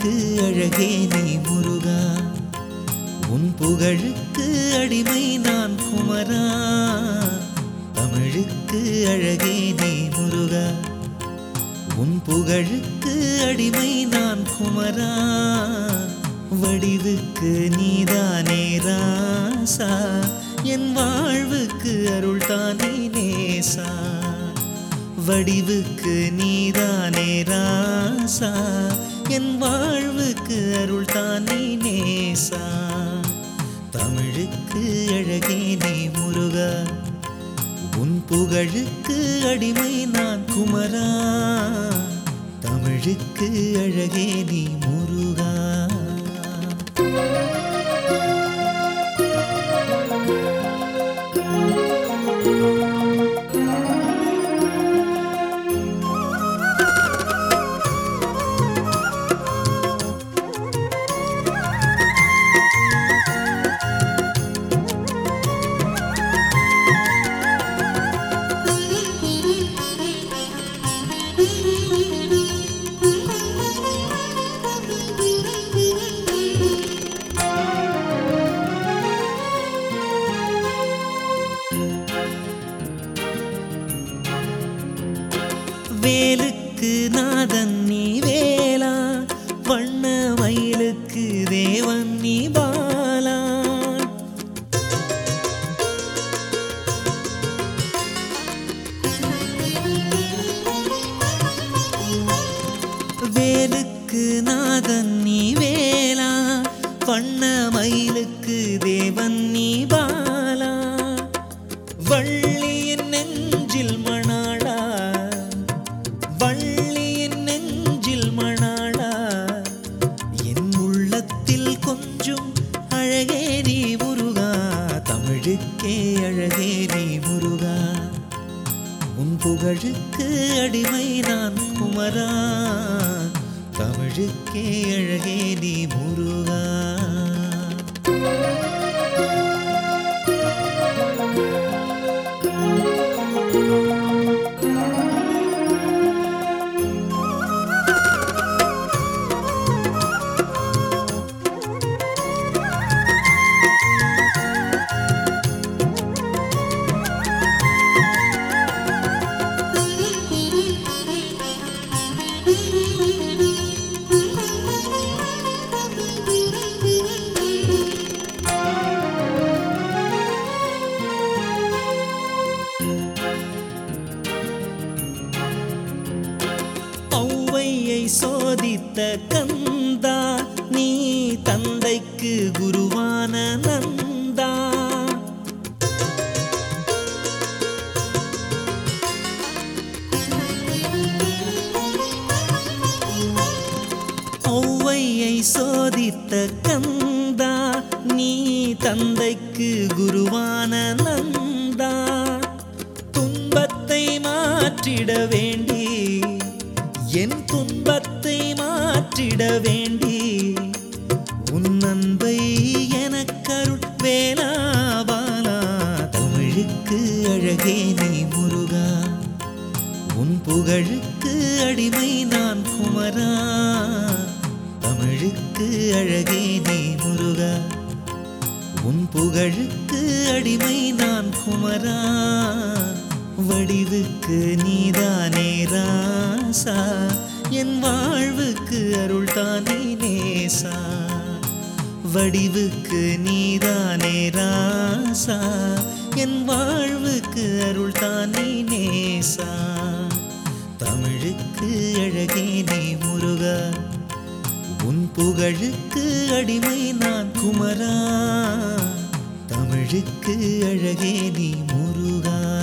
தமிழுக்கு அழகே நீ முருகா உன் புகழுக்கு அடிமை நான் குமரா தமிழுக்கு அழகே நீ முருகா உன் புகழுக்கு அடிமை நான் குமரா வடிவுக்கு நீதானே ராசா என் வாழ்வுக்கு அருள் தானே நேசா வடிவுக்கு நீதானே ராசா என் வாழ்வுக்கு அருள் தானே நேசா தமிழுக்கு அழகே நீ முருகா உன் புகழுக்கு அடிமை நான் குமரா தமிழுக்கு அழகே நீ முருகா வேலுக்கு நாதன் நீ வேலா வண்ண மயிலுக்கு தேவன் நீ பாலா வேலுக்கு நாதன் நீ வேலா வண்ண மயிலுக்கு தேவன் நீ பாலா வள்ளியின் நெஞ்சில் மணாளா வள்ளியின் நெஞ்சில் மணாளா என் உள்ளத்தில் கொஞ்சம் அழகே நீ முருகா தமிழுக்கே அழகே நீ முருகா உன் புகழுக்கு அடிமை நான் குமரா தமிழுக்கே அழகே நீ முருகா ஔவையை சோதித்த கந்தா நீ தந்தைக்கு குருவான நந்தா ஔவையை சோதித்த கந்தா நீ தந்தைக்கு குருவான நந்தா துன்பத்தை மாற்றிட வேண்டி என் துன்பத்தை மாற்றிட வேண்டி உன் அன்பை எனக்கருள் வேலாபாலா தமிழுக்கு அழகே நீ முருகா உன் புகழுக்கு அடிமை நான் குமரா தமிழுக்கு அழகே நீ முருகா உன் புகழுக்கு அடிமை நான் குமரா வடிவுக்கு நீதானே ராசா என் வாழ்வுக்கு அருள் தானே நேசா வடிவுக்கு நீதானே ராசா என் வாழ்வுக்கு அருள் தானே நேசா தமிழுக்கு அழகே நீ முருகா உன் புகழுக்கு அடிமை நான் குமரா தமிழுக்கு அழகே நீ முருகா